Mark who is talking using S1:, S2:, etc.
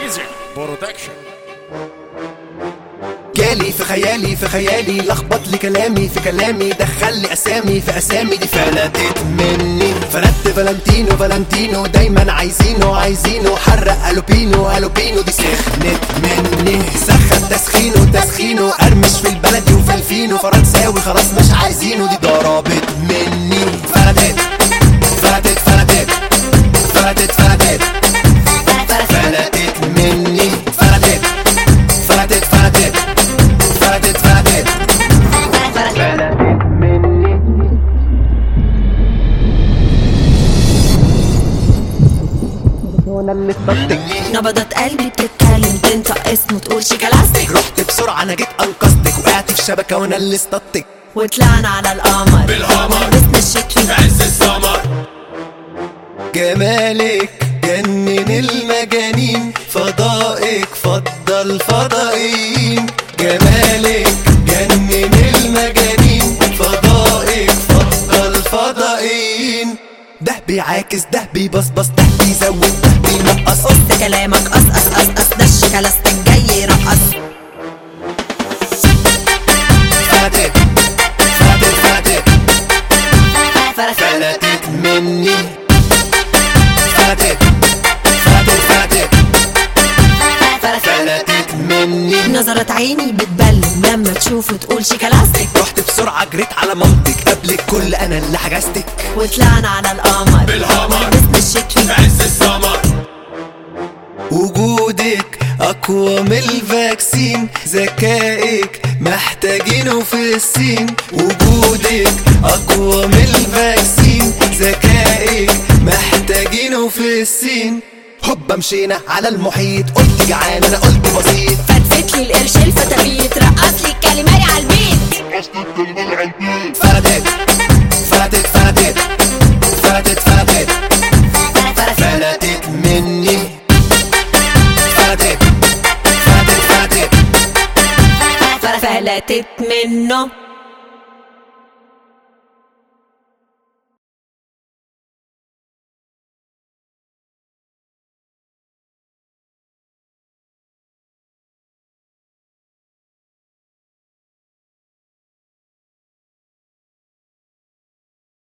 S1: ميوزك برودكشن
S2: جالي في خيالي في خيالي لخبط لي كلامي في كلامي دخل لي اسامي في اسامي دي فلتت مني فلت فالنتينو فالنتينو دايما عايزينه عايزينه حرق الوبينو الوبينو دي سخنت مني سخن تسخينه تسخينه ارمش في البلدي وفي الفينو فرنساوي خلاص مش عايزينه دي ضربت مني فلتت فلتت فلتت فلتت فلتت فلتت مني فلتت فلتت فلتت فلتت فلتت فلتت مني وانا اللي اتصدق
S3: نبضات قلبي بتتكلم تنطق اسمه تقول شيكالاستيك
S2: رحت بسرعة انا جيت انقذتك وقعت في شبكة وانا اللي اصطدتك
S3: وطلعنا على القمر
S1: بالقمر.
S3: لبسنا الشتوي
S1: عز السمر
S2: جمالك جنن المجانين فضائك فضل فضائين جمالك جنن المجانين فضائك فضل فضائين ده بيعاكس ده بيبصبص ده بيزود ده بينقص
S3: قص كلامك قص قص قص قص ده الشيكالاستيك جاي يرقص
S2: فلتت فلتت فلتت
S3: فرس
S2: فلتت مني فلتت فلتت فلتت
S3: فرس
S2: فلتت مني
S3: نظرة عيني بتبلم لما تشوفه تقول شيكالاستيك
S2: رحت بسرعة جريت على مامتك قبل الكل أنا اللي حجزتك
S3: وطلعنا على القمر
S1: بالقمر.
S3: لبسنا الشتوي
S1: عز السمر
S2: وجودك أقوى من الفاكسين ذكائك محتاجينه في السين وجودك أقوى من الفاكسين ذكائك محتاجينه في السين هوبا مشينا على المحيط قلت جعان أنا قلت بسيط
S3: فتفت لي القرش الفتافيت رقص لي الكاليماري على البيت
S2: فلتت فلتت فلتت فلتت فلتت فلتت مني فلتت فلتت فلتت
S3: فلتت منه